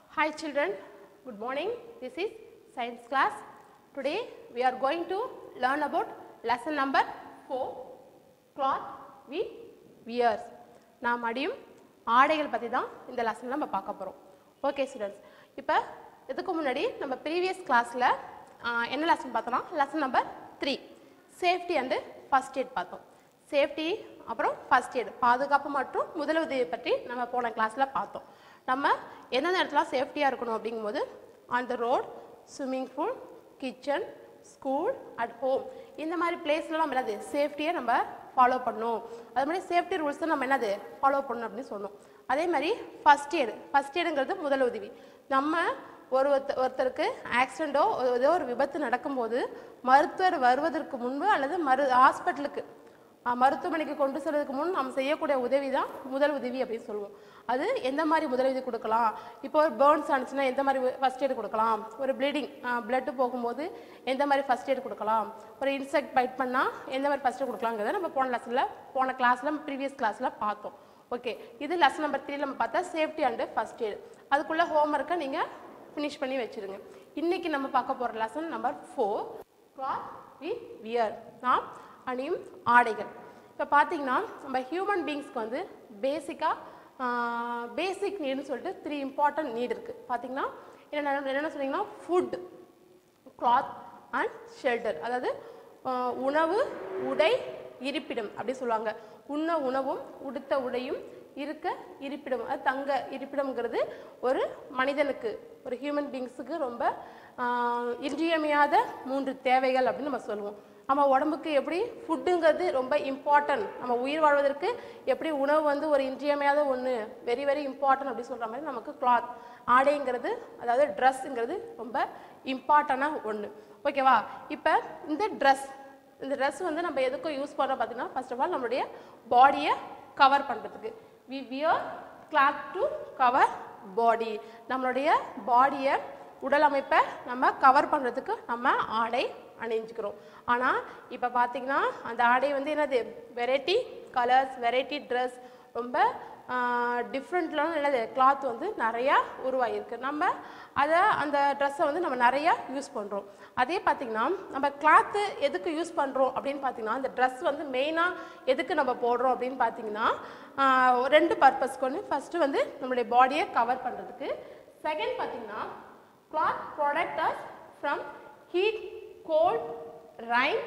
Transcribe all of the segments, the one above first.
Hi children, good morning. This is science class. Today we are going to learn about lesson number 4 cloth we wears. நாம் அடியும் ஆடைகள் பற்றி தான் இந்த லெசனில் நம்ம பார்க்க போகிறோம் ஓகே ஸ்டூடெண்ட்ஸ் இப்போ இதுக்கு முன்னாடி நம்ம ப்ரீவியஸ் கிளாஸில் என்ன லெசன் பார்த்தோம்னா lesson number three safety and first aid பார்த்தோம் சேஃப்டி அப்புறம் ஃபஸ்ட் எய்ட் பாதுகாப்பு மற்றும் முதலுதவி பற்றி நம்ம போன கிளாஸில் பார்த்தோம் நம்ம எந்தெந்த இடத்துல சேஃப்டியாக இருக்கணும் அப்படிங்கும்போது on the road swimming pool kitchen school at home இந்த மாதிரி பிளேஸ்லாம் நம்ம என்னது சேஃப்டியை நம்ம ஃபாலோ பண்ணணும் அது மாதிரி சேஃப்டி ரூல்ஸை நம்ம என்னது ஃபாலோ பண்ணணும் அப்படின்னு சொன்னோம் அதே மாதிரி ஃபஸ்ட் எய்டு ஃபஸ்ட் எய்டுங்கிறது முதல் உதவி நம்ம ஒரு ஒருத்த- ஒருத்தருக்கு ஆக்சிடெண்ட்டோ ஏதோ ஒரு விபத்து நடக்கும்போது மருத்துவர் வருவதற்கு முன்பு அல்லது மரு ஹாஸ்பிட்டலுக்கு அஹ், மருத்துவமனைக்கு கொண்டு செல்வதற்கு முன் நம்ம செய்யக்கூடிய உதவி தான் முதல் உதவி அப்படின்னு சொல்லுவோம் அது எந்த மாதிரி முதலுதவி கொடுக்கலாம் இப்போ ஒரு பேர்ன்ஸ் ஆனிச்சுன்னா எந்த மாதிரி ஃபஸ்ட் எய்டு கொடுக்கலாம் ஒரு ப்ளீடிங் பிளட்டு போகும்போது எந்த மாதிரி ஃபஸ்ட் எய்டு கொடுக்கலாம் ஒரு இன்செக்ட் பைட் பண்ணால் எந்த மாதிரி ஃபஸ்ட் எய்ட் கொடுக்கலாங்கிறத நம்ம போன லெசனில் போன கிளாஸில் ப்ரீவியஸ் கிளாஸில் பார்த்தோம் ஓகே இது லெசன் நம்பர் த்ரீல நம்ம பார்த்தா சேஃப்டி அண்டு ஃபஸ்ட் எய்டு அதுக்குள்ளே ஹோம்ஒர்க்கை நீங்கள் ஃபினிஷ் பண்ணி வச்சுருங்க இன்றைக்கி நம்ம பார்க்க போகிற lesson number four cloth we wear நாம் அணியும் ஆடைகள் இப்போ பார்த்தீங்கன்னா நம்ம ஹியூமன் பீங்ஸ்க்கு வந்து பேசிக்காக பேசிக் நீடுன்னு சொல்லிட்டு த்ரீ இம்பார்ட்டன்ட் நீட் இருக்குது பார்த்தீங்கன்னா என்னென்ன என்னென்ன சொன்னீங்கன்னா ஃபுட் கிளாத் அண்ட் ஷெல்டர் அதாவது ஆஹ், உணவு உடை இருப்பிடம் அப்படி சொல்லுவாங்க உண்ண உணவும் உடுத்த உடையும் இருக்க இருப்பிடம் அது தங்க இருப்பிடம்ங்கிறது ஒரு மனிதனுக்கு ஒரு ஹியூமன் பீங்ஸுக்கு ரொம்ப ஆஹ், இன்றியமையாத மூன்று தேவைகள் அப்படின்னு நம்ம சொல்லுவோம் நம்ம உடம்புக்கு எப்படி ஃபுட்டுங்கிறது ரொம்ப இம்பார்ட்டன்ட் நம்ம உயிர் வாழ்வதற்கு எப்படி உணவு வந்து ஒரு இன்றியமையாத ஒன்று வெரி வெரி இம்பார்ட்டன்ட் அப்படி சொல்கிற மாதிரி நமக்கு கிளாத் ஆடைங்கிறது அதாவது ட்ரெஸ்ஸுங்கிறது ரொம்ப இம்பார்ட்டண்டான ஒன்று ஓகேவா இப்போ இந்த ட்ரெஸ் இந்த ட்ரெஸ் வந்து நம்ம எதுக்கும் யூஸ் பண்ணுறோம் பார்த்தீங்கன்னா ஃபர்ஸ்ட் ஆஃப் ஆல் நம்மளுடைய பாடியை கவர் பண்ணுறதுக்கு we wear cloth to cover body நம்மளுடைய பாடியை உடல் அமைப்பை நம்ம கவர் பண்ணுறதுக்கு நம்ம ஆடை அணிஞ்சுக்கிறோம் ஆனால் இப்போ பார்த்தீங்கன்னா அந்த ஆடை வந்து என்னது வெரைட்டி கலர்ஸ் வெரைட்டி ட்ரெஸ் ரொம்ப டிஃப்ரெண்ட்லாம் என்னது கிளாத் வந்து நிறையா உருவாகிருக்கு நம்ம அதை அந்த ட்ரெஸ்ஸை வந்து நம்ம நிறையா யூஸ் பண்ணுறோம் அதே பார்த்திங்கன்னா நம்ம கிளாத்து எதுக்கு யூஸ் பண்ணுறோம் அப்படின்னு பார்த்தீங்கன்னா அந்த ட்ரெஸ் வந்து மெயினாக எதுக்கு நம்ம போடுறோம் அப்படின்னு பார்த்தீங்கன்னா ஆஹ், ஒரு ரெண்டு பர்பஸ்க்கு ஒன்று ஃபஸ்ட்டு வந்து நம்மளுடைய பாடியை கவர் பண்ணுறதுக்கு செகண்ட் பார்த்தீங்கன்னா cloth protect us from heat cold rain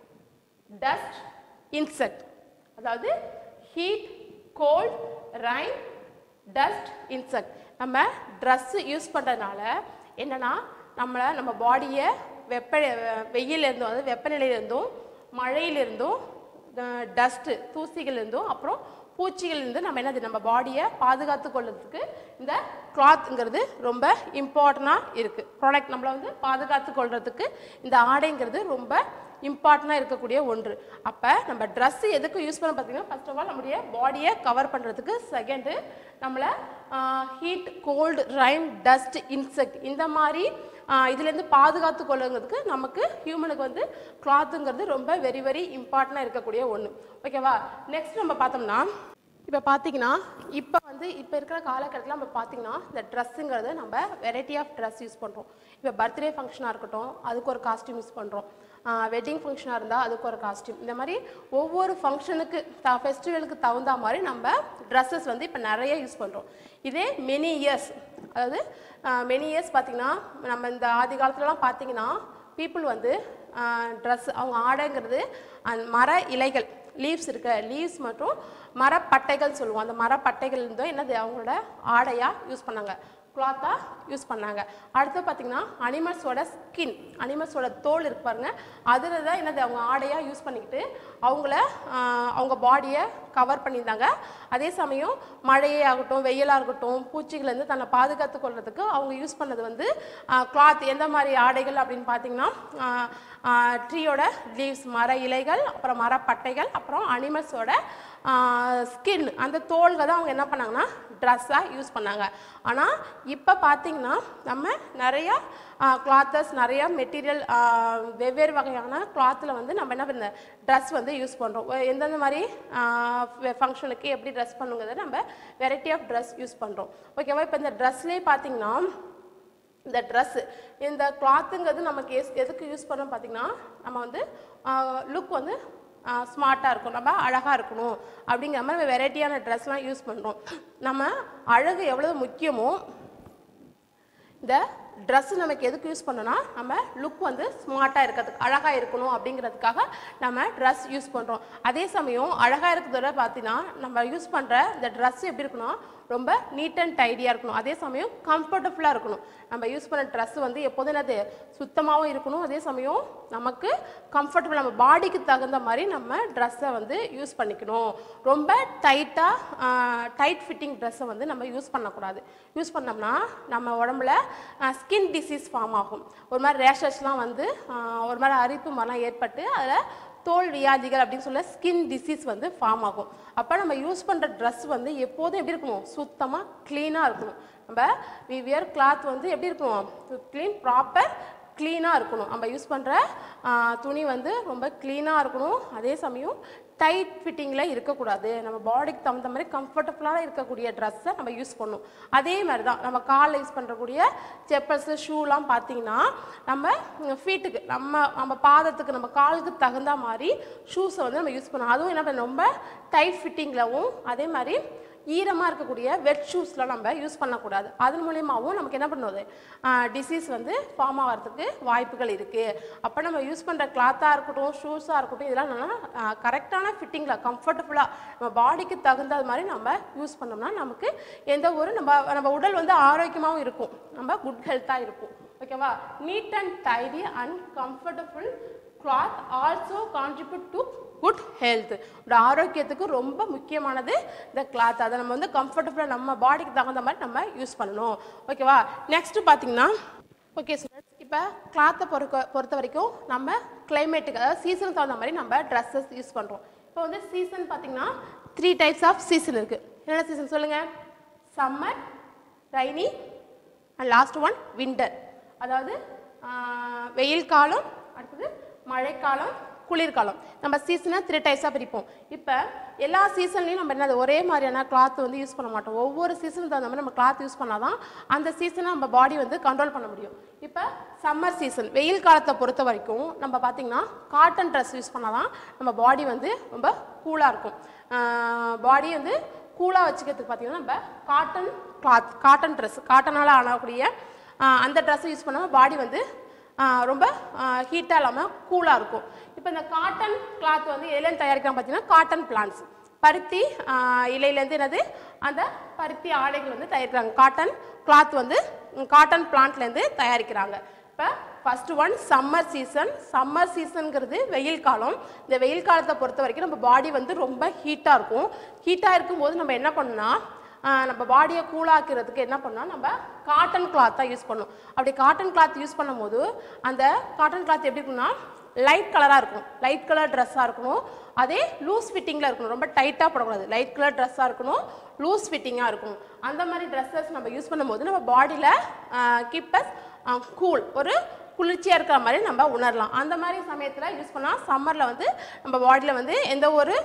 dust insect அதாவது heat cold rain dust insect நம்ம ட்ரெஸ்ஸு யூஸ் பண்ணுறதுனால என்னென்னா நம்மளை நம்ம பாடியை வெப்ப வெயிலிருந்தும் அதாவது வெப்பநிலையிலிருந்தும் மழையிலிருந்தும் டஸ்ட்டு தூசிகள்லேருந்தும் அப்புறம் பூச்சிகள்லேருந்து நம்ம என்னது நம்ம பாடியை பாதுகாத்து கொள்றதுக்கு இந்த கிளாத்ங்கிறது ரொம்ப இம்பார்ட்டண்ட்டாக இருக்குது ப்ராடக்ட் நம்மளை வந்து பாதுகாத்து கொள்றதுக்கு இந்த ஆடைங்கிறது ரொம்ப இம்பார்ட்டண்ட்டாக இருக்கக்கூடிய ஒன்று அப்போ நம்ம ட்ரெஸ்ஸு எதுக்கு யூஸ் பண்ண பார்த்தீங்கன்னா ஃபர்ஸ்ட் ஆஃப் ஆல் நம்முடைய பாடியை கவர் பண்ணுறதுக்கு செகண்டு நம்மளை heat cold rain dust insect இந்த மாதிரி ஆஹ், இதுலேருந்து பாதுகாத்து கொள்ளுங்கிறதுக்கு நமக்கு ஹியூமனுக்கு வந்து கிளாத்துங்கிறது ரொம்ப வெரி வெரி இம்பார்ட்டண்ட்டாக இருக்கக்கூடிய ஒன்று ஓகேவா நெக்ஸ்ட் நம்ம பார்த்தோம்னா இப்போ பார்த்தீங்கன்னா இப்போ வந்து இப்போ இருக்கிற காலகட்டத்தில் நம்ம பார்த்தீங்கன்னா இந்த ட்ரெஸ்ஸுங்கிறது நம்ம வெரைட்டி ஆஃப் ட்ரெஸ் யூஸ் பண்ணுறோம் இப்போ பர்த்டே ஃபங்க்ஷனாக இருக்கட்டும் அதுக்கு ஒரு காஸ்டியூம் யூஸ் பண்ணுறோம் வெட்டிங் ஃபங்க்ஷனாக இருந்தால் அதுக்கு ஒரு காஸ்டியூம் இந்த மாதிரி ஒவ்வொரு ஃபங்க்ஷனுக்கு த ஃபெஸ்டிவலுக்கு தகுந்த மாதிரி நம்ம ட்ரெஸ்ஸஸ் வந்து இப்போ நிறைய யூஸ் பண்ணுறோம் இதே மெனி இயர்ஸ் அதாவது மெனி இயர்ஸ் பார்த்திங்கன்னா நம்ம இந்த ஆதி காலத்துலலாம் பார்த்தீங்கன்னா பீப்புள் வந்து ட்ரெஸ் அவங்க ஆடைங்கிறது அந்த மர இலைகள் லீவ்ஸ் இருக்க லீவ்ஸ் மற்றும் மரப்பட்டைகள் சொல்லுவோம் அந்த மரப்பட்டைகள் இருந்தோ என்னது அவங்களோட ஆடையாக யூஸ் பண்ணாங்க கிளாத்தாக யூஸ் பண்ணாங்க அடுத்து பார்த்தீங்கன்னா அனிமல்ஸோட ஸ்கின் அனிமல்ஸோட தோல் இருக்கு பாருங்க அதில் தான் என்னது அவங்க ஆடையாக யூஸ் பண்ணிக்கிட்டு அவங்கள ஆஹ், அவங்க பாடியை கவர் பண்ணியிருந்தாங்க அதே சமயம் மழையே ஆகட்டும் வெயிலாக இருக்கட்டும் பூச்சிகள்லேருந்து தன்னை பாதுகாத்து கொள்றதுக்கு அவங்க யூஸ் பண்ணது வந்து கிளாத் எந்த மாதிரி ஆடைகள் அப்படின்னு பார்த்தீங்கன்னா ட்ரீயோட லீவ்ஸ் மர இலைகள் அப்புறம் மரப்பட்டைகள் அப்புறம் அனிமல்ஸோட ஸ்கின் அந்த தோல்கள் தான் அவங்க என்ன பண்ணாங்கன்னா ட்ரெஸ்ஸாக யூஸ் பண்ணாங்க ஆனால் இப்போ பார்த்தீங்கன்னா நம்ம நிறையா கிளாத்தஸ் நிறையா மெட்டீரியல் வெவ்வேறு வகையான கிளாத்தில் வந்து நம்ம என்ன பண்ண ட்ரெஸ் வந்து யூஸ் பண்ணுறோம் எந்தெந்த மாதிரி ஃபங்க்ஷனுக்கு எப்படி ட்ரெஸ் பண்ணுங்கிறத நம்ம வெரைட்டி ஆஃப் ட்ரெஸ் யூஸ் பண்ணுறோம் ஓகேவா இப்போ இந்த ட்ரெஸ்லேயே பார்த்தீங்கன்னா இந்த ட்ரெஸ்ஸு இந்த கிளாத்துங்கிறது நமக்கு எஸ் எதுக்கு யூஸ் பண்ணோம் பார்த்தீங்கன்னா நம்ம வந்து லுக் வந்து ஸ்மார்ட்டாக இருக்கும் நம்ம அழகாக இருக்கணும் அப்படிங்கிற மாதிரி நம்ம வெரைட்டியான ட்ரெஸ்லாம் யூஸ் பண்ணுறோம் நம்ம அழகு எவ்வளோ முக்கியமோ இந்த ட்ரெஸ் நமக்கு எதுக்கு யூஸ் பண்ணோம்னா நம்ம லுக் வந்து ஸ்மார்ட்டாக இருக்கிறதுக்கு அழகாக இருக்கணும் அப்படிங்கிறதுக்காக நம்ம ட்ரெஸ் யூஸ் பண்ணுறோம் அதே சமயம் அழகாக இருக்கிறத பார்த்தீங்கன்னா நம்ம யூஸ் பண்ணுற இந்த ட்ரெஸ் எப்படி இருக்கணும் ரொம்ப நீட் அண்ட் டைடியாக இருக்கணும் அதே சமயம் கம்ஃபர்டபுளாக இருக்கணும் நம்ம யூஸ் பண்ண ட்ரெஸ் வந்து எப்போதும் என்னது சுத்தமாகவும் இருக்கணும் அதே சமயம் நமக்கு கம்ஃபர்டபுள் நம்ம பாடிக்கு தகுந்த மாதிரி நம்ம ட்ரெஸ்ஸை வந்து யூஸ் பண்ணிக்கணும் ரொம்ப டைட்டாக டைட் ஃபிட்டிங் ட்ரெஸ்ஸை வந்து நம்ம யூஸ் பண்ணக்கூடாது யூஸ் பண்ணோம்னா நம்ம உடம்புல ஸ்கின் டிசீஸ் ஃபார்ம் ஆகும் ஒரு மாதிரி ரேஷஸ்லாம் வந்து ஆஹ், ஒரு மாதிரி அரிப்பு மாதிரிலாம் ஏற்பட்டு அதில் தோல் வியாதிகள் அப்படின்னு சொல்ல ஸ்கின் டிசீஸ் வந்து ஃபார்ம் ஆகும் அப்போ நம்ம யூஸ் பண்ணுற ட்ரெஸ் வந்து எப்போதும் எப்படி இருக்கணும் சுத்தமாக க்ளீனாக இருக்கணும் நம்ம வி வியர் கிளாத் வந்து எப்படி இருக்கணும் க்ளீன் ப்ராப்பர் க்ளீனாக இருக்கணும் நம்ம யூஸ் பண்ணுற துணி வந்து ரொம்ப க்ளீனாக இருக்கணும் அதே சமயம் டைட் ஃபிட்டிங்கில் இருக்கக்கூடாது நம்ம பாடிக்கு தகுந்த மாதிரி கம்ஃபர்டபுளாக இருக்கக்கூடிய ட்ரெஸ்ஸை நம்ம யூஸ் பண்ணணும் அதே மாதிரி தான் நம்ம காலில் யூஸ் பண்ணுறக்கூடிய செப்பல்ஸு ஷூலாம் பார்த்தீங்கன்னா நம்ம ஃபீட்டுக்கு நம்ம நம்ம பாதத்துக்கு நம்ம காலுக்கு தகுந்த மாதிரி ஷூஸை வந்து நம்ம யூஸ் பண்ணணும் அதுவும் என்ன பண்ணணும் ரொம்ப டைட் ஃபிட்டிங்லவும் அதே மாதிரி ஈரமாக இருக்கக்கூடிய வெட் ஷூஸ்லாம் நம்ம யூஸ் பண்ணக்கூடாது அதன் மூலியமாகவும் நமக்கு என்ன பண்ணுவது டிசீஸ் வந்து ஃபார்ம் ஆகிறதுக்கு வாய்ப்புகள் இருக்குது அப்போ நம்ம யூஸ் பண்ணுற கிளாத்தாக இருக்கட்டும் ஷூஸாக இருக்கட்டும் இதெல்லாம் நல்லா கரெக்டான ஃபிட்டிங்கில் கம்ஃபர்டபுளாக நம்ம பாடிக்கு தகுந்த மாதிரி நம்ம யூஸ் பண்ணோம்னா நமக்கு எந்த ஒரு நம்ம நம்ம உடல் வந்து ஆரோக்கியமாகவும் இருக்கும் நம்ம குட் ஹெல்த்தாக இருக்கும் ஓகேவா neat and tidy and comfortable cloth also contribute to good health உட ஆரோக்கியத்துக்கு ரொம்ப முக்கியமானது இந்த கிளாத் அதை நம்ம வந்து கம்ஃபர்டபுளாக நம்ம பாடிக்கு தகுந்த மாதிரி நம்ம யூஸ் பண்ணணும் ஓகேவா நெக்ஸ்ட் பார்த்தீங்கன்னா ஓகே ஸ்டூடெண்ட்ஸ் இப்போ கிளாத்தை பொறுக்க பொறுத்த வரைக்கும் நம்ம கிளைமேட்டுக்கு அதாவது சீசனுக்கு தகுந்த மாதிரி நம்ம ட்ரெஸ்ஸஸ் யூஸ் பண்ணுறோம் இப்போ வந்து சீசன் பார்த்தீங்கன்னா த்ரீ டைப்ஸ் ஆஃப் சீசன் இருக்குது என்னென்ன சீசன் சொல்லுங்கள் summer rainy and last one winter அதாவது ஆஹ், வெயில் காலம் அடுத்தது மழைக்காலம் குளிர்காலம் நம்ம சீசனை த்ரீ டைப்ஸாக பிரிப்போம் இப்போ எல்லா சீசன்லையும் நம்ம என்னது ஒரே மாதிரியான கிளாத் வந்து யூஸ் பண்ண மாட்டோம் ஒவ்வொரு சீசனுக்கு தகுந்த மாதிரி நம்ம கிளாத் யூஸ் பண்ணால் தான் அந்த சீசனை நம்ம பாடி வந்து கண்ட்ரோல் பண்ண முடியும் இப்போ சம்மர் சீசன் வெயில் காலத்தை பொறுத்த வரைக்கும் நம்ம பார்த்திங்கன்னா காட்டன் ட்ரெஸ் யூஸ் பண்ணால் தான் நம்ம பாடி வந்து ரொம்ப கூலாக இருக்கும் பாடி வந்து கூலாக வச்சுக்கிறதுக்கு பார்த்தீங்கன்னா நம்ம காட்டன் கிளாத் காட்டன் ட்ரெஸ் காட்டனால் ஆனக்கூடிய ஆஹ், அந்த ட்ரெஸ்ஸை யூஸ் பண்ணாமல் பாடி வந்து ஆஹ், ரொம்ப ஹீட்டாக இல்லாமல் கூலாக இருக்கும் இப்போ இந்த காட்டன் கிளாத் வந்து எதுலேருந்து தயாரிக்கிறாங்க பார்த்தீங்கன்னா காட்டன் பிளான்ஸ் பருத்தி ஆஹ், இலையிலேருந்து என்னது அந்த பருத்தி ஆடைகள் வந்து தயாரிக்கிறாங்க காட்டன் கிளாத் வந்து காட்டன் பிளான்ட்லேருந்து தயாரிக்கிறாங்க இப்போ first one summer season summer சீசனுங்கிறது வெயில் காலம் இந்த வெயில் காலத்தை பொறுத்த வரைக்கும் நம்ம பாடி வந்து ரொம்ப ஹீட்டாக இருக்கும் ஹீட்டாக இருக்கும்போது நம்ம என்ன பண்ணணும்னா ஆஹ் நம்ம பாடியை கூலாக்கிறதுக்கு என்ன பண்ணோம் நம்ம காட்டன் கிளாத் தான் யூஸ் பண்ணணும் அப்படி காட்டன் கிளாத் யூஸ் பண்ணும்போது அந்த காட்டன் கிளாத் எப்படி இருக்கும்னா லைட் கலராக இருக்கும் லைட் கலர் ட்ரெஸ்ஸாக இருக்கணும் அதே லூஸ் ஃபிட்டிங்கில் இருக்கணும் ரொம்ப டைட்டாக போடக்கூடாது லைட் கலர் ட்ரெஸ்ஸாக இருக்கணும் லூஸ் ஃபிட்டிங்காக இருக்கணும் அந்த மாதிரி ட்ரெஸ்ஸஸ் நம்ம யூஸ் பண்ணும்போது நம்ம பாடியில் கீப்பஸ் கூல் ஒரு குளிர்ச்சியாக இருக்கிற மாதிரி நம்ம உணரலாம் அந்த மாதிரி சமயத்தில் யூஸ் பண்ணால் சம்மரில் வந்து நம்ம பாடியில் வந்து எந்த ஒரு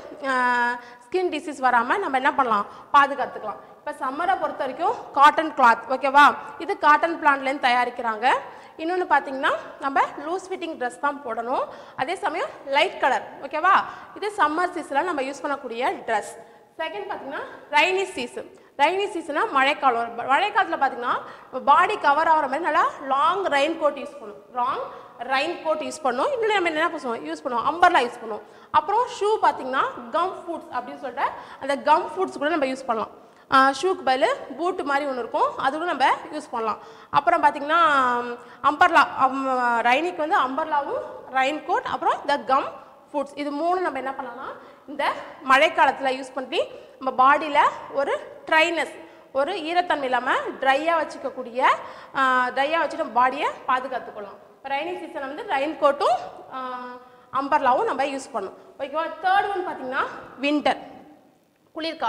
ஸ்கின் டிசீஸ் வராமல் நம்ம என்ன பண்ணலாம் பாதுகாத்துக்கலாம் இப்போ சம்மரை பொறுத்த வரைக்கும் காட்டன் கிளாத் ஓகேவா இது காட்டன் பிளான்ட்லேருந்து தயாரிக்கிறாங்க இன்னொன்று பார்த்தீங்கன்னா நம்ம லூஸ் ஃபிட்டிங் ட்ரெஸ் தான் போடணும் அதே சமயம் லைட் கலர் ஓகேவா இது சம்மர் சீசனில் நம்ம யூஸ் பண்ணக்கூடிய ட்ரெஸ் செகண்ட் பார்த்தீங்கன்னா ரைனி சீசன் ரைனி சீசனா மழைக்காலம் மழைக்காலத்தில் பார்த்தீங்கன்னா பாடி கவர் ஆகிற மாதிரி நல்லா லாங் ரெயின் கோட் யூஸ் பண்ணும் லாங் ரெயின் கோட் யூஸ் பண்ணோம் இன்னும் நம்ம என்ன பண்ணுவோம் யூஸ் பண்ணுவோம் அம்பர்லா யூஸ் பண்ணுவோம் அப்புறம் ஷூ பார்த்தீங்கன்னா கம் ஃபுட்ஸ் அப்படின்னு சொல்லிட்டு அந்த கம் ஃபுட்ஸ் கூட நம்ம யூஸ் பண்ணலாம் ஷூக்கு பதில் பூட்டு மாதிரி ஒன்று இருக்கும் அது கூட நம்ம யூஸ் பண்ணலாம் அப்புறம் பார்த்தீங்கன்னா அம்பர்லா ரைனிக்கு வந்து அம்பர்லாவும் ரெயின் கோட் அப்புறம் இந்த கம் ஃபுட்ஸ் இது மூணு நம்ம என்ன பண்ணலாம் இந்த மழைக்காலத்தில் யூஸ் பண்ணி நம்ம பாடியில் ஒரு ட்ரைனஸ் ஒரு ஈரத்தன்மை இல்லாமல் ட்ரையாக வச்சுக்கக்கூடிய ட்ரையாக வச்சு நம்ம பாடியை பாதுகாத்துக்கொள்ளலாம் இப்போ ரைனி சீசனில் வந்து ரெயின் கோட்டும் அம்பர்லாவும் நம்ம யூஸ் பண்ணோம் ஓகேவா தேர்ட் ஒன் பார்த்தீங்கன்னா வின்டர் குளிர்காலம்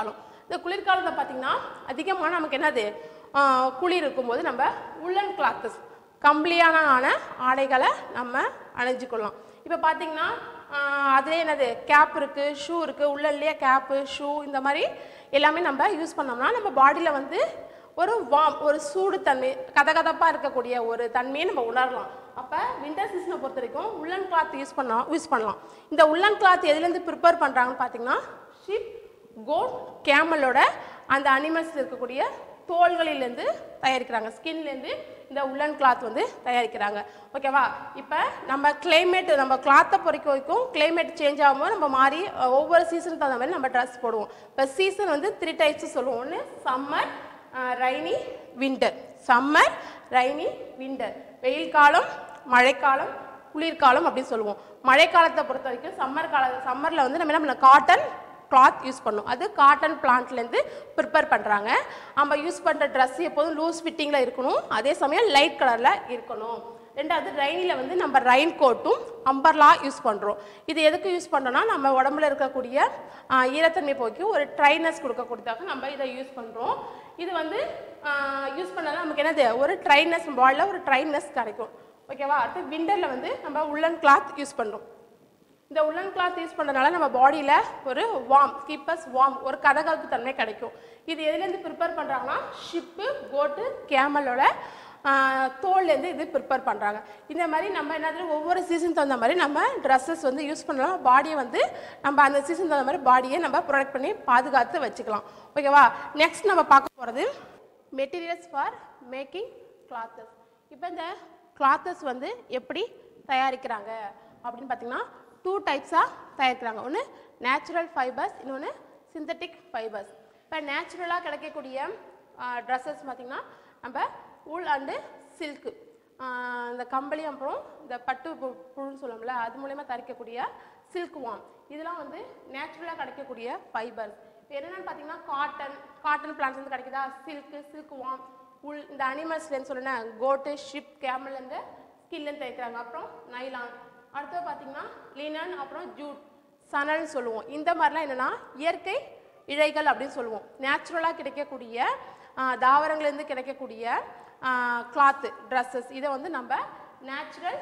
இந்த குளிர்காலத்தில் பார்த்தீங்கன்னா அதிகமாக நமக்கு என்னது ஆஹ் குளிர் இருக்கும்போது நம்ம உள்ளன் கிளாத்தஸ் கம்பளியான ஆன ஆடைகளை நம்ம அணிஞ்சுக்கொள்ளலாம் இப்போ பார்த்தீங்கன்னா அதிலே என்னது கேப் இருக்குது ஷூ இருக்குது உள்ளன்லேயே கேப்பு ஷூ இந்த மாதிரி எல்லாமே நம்ம யூஸ் பண்ணோம்னா நம்ம பாடியில் வந்து ஒரு வாம் ஒரு சூடு தன்மை கதகதப்பாக இருக்கக்கூடிய ஒரு தன்மையை நம்ம உணரலாம் அப்போ வின்டர் சீசனை பொறுத்த வரைக்கும் உள்ளன் கிளாத் யூஸ் பண்ணலாம் யூஸ் பண்ணலாம் இந்த உள்ளன் கிளாத் எதுலேருந்து ப்ரிப்பேர் பண்ணுறாங்கன்னு பார்த்தீங்கன்னா ஷிப் கோட் கேமலோட அந்த அனிமல்ஸ் இருக்கக்கூடிய தோள்களிலேருந்து தயாரிக்கிறாங்க ஸ்கின்லேருந்து இந்த உள்ளன் கிளாத் வந்து தயாரிக்கிறாங்க ஓகேவா இப்போ நம்ம கிளைமேட் நம்ம கிளாத்தை பொறுத்த வரைக்கும் கிளைமேட் சேஞ்ச் ஆகும்போது நம்ம மாறி அஹ், ஒவ்வொரு சீசனுக்கு தகுந்த மாதிரி நம்ம ட்ரெஸ் போடுவோம் இப்போ சீசன் வந்து த்ரீ டைப்ஸ் சொல்லுவோம் ஒன்று summer rainy winter summer rainy winter வெயில் காலம் மழைக்காலம் குளிர்காலம் அப்படின்னு சொல்லுவோம் மழைக்காலத்தை பொறுத்த வரைக்கும் சம்மர் கால சம்மரில் வந்து நம்ம என்ன பண்ண காட்டன் கிளாத் யூஸ் பண்ணும் அது காட்டன் பிளான்ட்லேருந்து ப்ரிப்பேர் பண்ணுறாங்க நம்ம யூஸ் பண்ணுற ட்ரெஸ் எப்போதும் லூஸ் ஃபிட்டிங்கில் இருக்கணும் அதே சமயம் லைட் கலரில் இருக்கணும் ரெண்டாவது ரைனில் வந்து நம்ம ரைன் கோட்டும் அம்பர்லா யூஸ் பண்ணுறோம் இது எதுக்கு யூஸ் பண்ணுறோம்னா நம்ம உடம்புல இருக்கக்கூடிய ஆ, ஈரத்தன்மை போக்கி ஒரு ட்ரைனஸ் கொடுக்கக்கூடியதாக நம்ம இதை யூஸ் பண்ணுறோம் இது வந்து யூஸ் பண்ணாலும் நமக்கு என்னது ஒரு ட்ரைனஸ் பாடியில் ஒரு ட்ரைனஸ் கிடைக்கும் ஓகேவா அடுத்து விண்டரில் வந்து நம்ம உள்ளன் கிளாத் யூஸ் பண்ணுறோம் இந்த உள்ளன் கிளாத் யூஸ் பண்ணுறதுனால நம்ம பாடியில் ஒரு வார்ம் கீப்பர்ஸ் வார்ம் ஒரு கதகலப்பு தன்மை கிடைக்கும் இது எதுலேருந்து ப்ரிப்பேர் பண்ணுறாங்கன்னா ஷிப்பு கோட்டு கேமலோட தோல்லேருந்து இது ப்ரிப்பேர் பண்ணுறாங்க இந்த மாதிரி நம்ம என்னது ஒவ்வொரு சீசன் தகுந்த மாதிரி நம்ம ட்ரெஸ்ஸஸ் வந்து யூஸ் பண்ணலாம் பாடியை வந்து நம்ம அந்த சீசன் தகுந்த மாதிரி பாடியை நம்ம ப்ரொடக்ட் பண்ணி பாதுகாத்து வச்சுக்கலாம் ஓகேவா நெக்ஸ்ட் நம்ம பார்க்க போகிறது மெட்டீரியல்ஸ் ஃபார் மேக்கிங் கிளாத்தஸ் இப்போ இந்த கிளாத்தஸ் வந்து எப்படி தயாரிக்கிறாங்க அப்படின்னு பார்த்தீங்கன்னா டூ டைப்ஸாக தயாரிக்கிறாங்க ஒன்று நேச்சுரல் ஃபைபர்ஸ் இன்னொன்று சிந்தட்டிக் ஃபைபர்ஸ் இப்போ நேச்சுரலாக கிடைக்கக்கூடிய ட்ரெஸ்ஸஸ் பார்த்திங்கன்னா நம்ம உள் அண்டு சில்க்கு இந்த கம்பளி அப்புறம் இந்த பட்டு பு- புழுன்னு சொல்லுவோம்ல அது மூலயமா தயாரிக்கக்கூடிய சில்க் வாம் இதெல்லாம் வந்து நேச்சுரலாக கிடைக்கக்கூடிய ஃபைபர்ஸ் என்னென்னு பார்த்தீங்கன்னா காட்டன் காட்டன் பிளான்ஸ் வந்து கிடைக்குதா சில்க்கு சில்க் வாம் உள் இந்த அனிமல்ஸ்லேருந்து சொன்னேன் கோட்டு ஷிப் கேமல்லேருந்து ஸ்கின்லேருந்து தயாரிக்கிறாங்க அப்புறம் நைலான் அடுத்தது பார்த்தீங்கன்னா லினன் அப்புறம் ஜூட் சணல்னு சொல்லுவோம் இந்த மாதிரிலாம் என்னென்னா இயற்கை இழைகள் அப்படின்னு சொல்லுவோம் நேச்சுரலாக கிடைக்கக்கூடிய ஆ, தாவரங்கள்லேருந்து கிடைக்கக்கூடிய கிளாத்து ட்ரெஸ்ஸஸ் இதை வந்து நம்ம நேச்சுரல்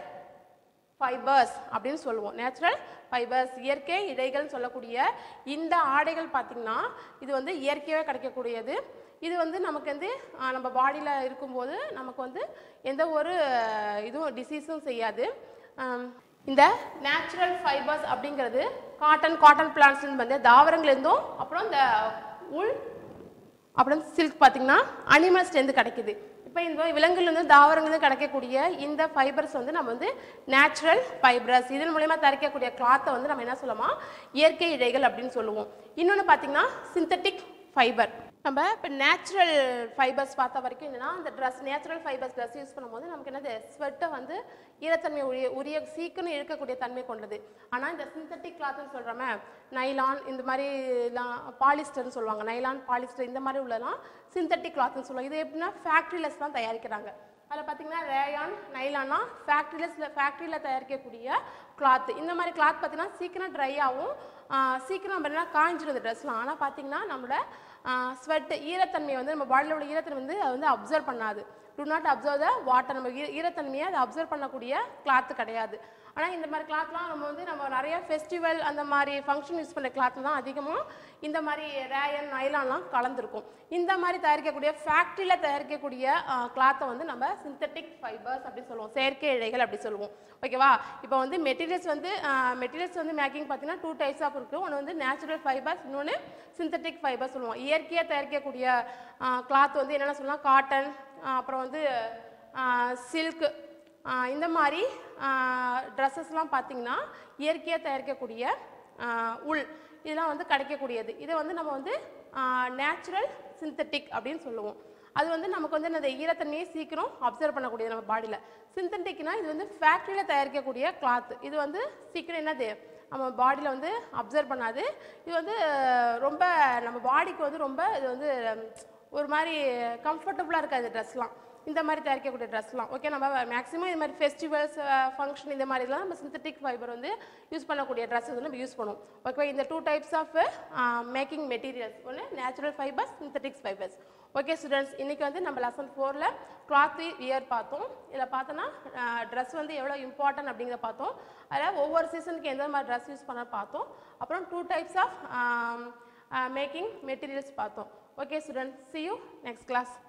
ஃபைபர்ஸ் அப்படின்னு சொல்லுவோம் நேச்சுரல் ஃபைபர்ஸ் இயற்கை இழைகள்னு சொல்லக்கூடிய இந்த ஆடைகள் பார்த்திங்கன்னா இது வந்து இயற்கையாகவே கிடைக்கக்கூடியது இது வந்து நமக்கு வந்து ஆ, நம்ம பாடியில் இருக்கும்போது நமக்கு வந்து எந்த ஒரு அஹ், இதுவும் டிசீஸும் செய்யாது ஆம், இந்த நேச்சுரல் ஃபைபர்ஸ் அப்படிங்கிறது காட்டன் காட்டன் பிளான்ட்ஸ் வந்து தாவரங்கள்லேருந்தும் அப்புறம் இந்த உள் அப்புறம் சில்க் பார்த்தீங்கன்னா அனிமல்ஸ்லேருந்து கிடைக்குது இப்போ இந்த விலங்குலேருந்து தாவரங்கள்லேருந்து கிடைக்கக்கூடிய இந்த ஃபைபர்ஸ் வந்து நம்ம வந்து நேச்சுரல் ஃபைபர்ஸ் இதன் மூலயமா தயாரிக்கக்கூடிய கிளாத்தை வந்து நம்ம என்ன சொல்லலாமா இயற்கை இழைகள் அப்படின்னு சொல்லுவோம் இன்னொன்று பார்த்தீங்கன்னா சிந்தட்டிக் ஃபைபர் நம்ம இப்போ நேச்சுரல் ஃபைபர்ஸ் பார்த்த வரைக்கும் என்னன்னா அந்த dress natural fibres dress use பண்ணும்போது நமக்கு என்னது ஸ்வெட்டை வந்து ஈரத்தன்மை உரிய உரிய சீக்கிரம் இழுக்கக்கூடிய தன்மை கொண்டது ஆனால் இந்த சிந்தட்டிக் கிளாத்னு சொல்கிறோமே நைலான் இந்த மாதிரிலாம் பாலிஸ்டர்னு சொல்லுவாங்க நைலான் பாலிஸ்டர் இந்த மாதிரி உள்ளலாம் சிந்தட்டிக் கிளாத்னு சொல்லுவாங்க இது எப்படின்னா ஃபேக்ட்ரிலஸ் தான் தயாரிக்கிறாங்க அதில் பார்த்தீங்கன்னா ரேயான் நைலானா ஃபேக்ட்ரிலஸில் ஃபேக்ட்ரியில் தயாரிக்கக்கூடிய கிளாத் இந்த மாதிரி கிளாத் பார்த்தீங்கன்னா சீக்கிரம் ட்ரை ஆகும் ஆஹ் சீக்கிரம் நம்ம என்ன காய்ஞ்சிடும் ட்ரெஸ்லாம் ஆனால் பார்த்தீங்கன்னா நம்மளோட ஸ்வெட் ஈரத்தன்மையை வந்து நம்ம பாடியில் உள்ள ஈரத்தன்மை வந்து அது வந்து அப்சர்வ் பண்ணாது do not absorb the water நம்ம ஈர- ஈரத்தன்மையை அதை அப்சர்வ் பண்ணக்கூடிய கிளாத்து கிடையாது ஆனால் இந்த மாதிரி கிளாத்லாம் நம்ம வந்து நம்ம நிறைய ஃபெஸ்டிவல் அந்த மாதிரி ஃபங்க்ஷன் யூஸ் பண்ணுற கிளாத் தான் அதிகமாக இந்த மாதிரி ரேயன் நைலான்லாம் கலந்துருக்கும் இந்த மாதிரி தயாரிக்கக்கூடிய ஃபேக்ட்ரியில் தயாரிக்கக்கூடிய கிளாத்தை வந்து நம்ம சிந்தட்டிக் ஃபைபர்ஸ் அப்படி சொல்லுவோம் செயற்கை இழைகள் அப்படி சொல்லுவோம் ஓகேவா இப்போ வந்து மெட்டீரியல்ஸ் வந்து மெட்டீரியல்ஸ் வந்து மேக்கிங் பார்த்தீங்கன்னா டூ டைப்ஸ் ஆஃப் இருக்குது ஒன்று வந்து நேச்சுரல் ஃபைபர்ஸ் இன்னொன்று சிந்தட்டிக் ஃபைபர்ஸ் சொல்லுவோம் இயற்கையாக தயாரிக்கக்கூடிய கிளாத் வந்து என்னென்ன சொல்லலாம் காட்டன் அப்புறம் வந்து சில்க் இந்த மாதிரி ட்ரெஸ்ஸஸ்லாம் பார்த்தீங்கன்னா இயற்கையாக தயாரிக்கக்கூடிய ஆஹ் உள் இதெல்லாம் வந்து கிடைக்கக்கூடியது இதை வந்து நம்ம வந்து நேச்சுரல் சிந்தட்டிக் அப்படின்னு சொல்லுவோம் அது வந்து நமக்கு வந்து அந்த ஈரத்தன்மையை சீக்கிரம் அப்சர்வ் பண்ணக்கூடியது நம்ம பாடியில் சிந்தட்டிக்னா இது வந்து ஃபேக்ட்ரியில் தயாரிக்கக்கூடிய கிளாத் இது வந்து சீக்கிரம் என்னது நம்ம பாடியில் வந்து அப்சர்வ் பண்ணாது இது வந்து அஹ், ரொம்ப நம்ம பாடிக்கு வந்து ரொம்ப இது வந்து உம், ஒரு மாதிரி கம்ஃபர்டபுளாக இருக்காது ட்ரெஸ்லாம் இந்த மாதிரி தயாரிக்கக்கூடிய ட்ரெஸ்லாம் ஓகே நம்ம மேக்ஸிமம் இது மாதிரி ஃபெஸ்டிவல்ஸ் ஃபங்க்ஷன் இந்த மாதிரிலாம் நம்ம சிந்தட்டிக் ஃபைபர் வந்து யூஸ் பண்ணக்கூடிய ட்ரெஸ்ஸஸ் வந்து நம்ம யூஸ் பண்ணுவோம் ஓகே இந்த two types of making materials ஒன்று natural fibres synthetics fibres okay students இன்றைக்கி வந்து நம்ம லெசன் ஃபோரில் கிளாத் வியர் பார்த்தோம் இதில் பார்த்தோன்னா ட்ரெஸ் வந்து எவ்வளோ இம்பார்ட்டன்ட் அப்படிங்கிறத பார்த்தோம் அதில் ஒவ்வொரு சீசனுக்கு எந்த மாதிரி ட்ரெஸ் யூஸ் பண்ண பார்த்தோம் அப்புறம் two types of making materials பார்த்தோம் okay students see you next class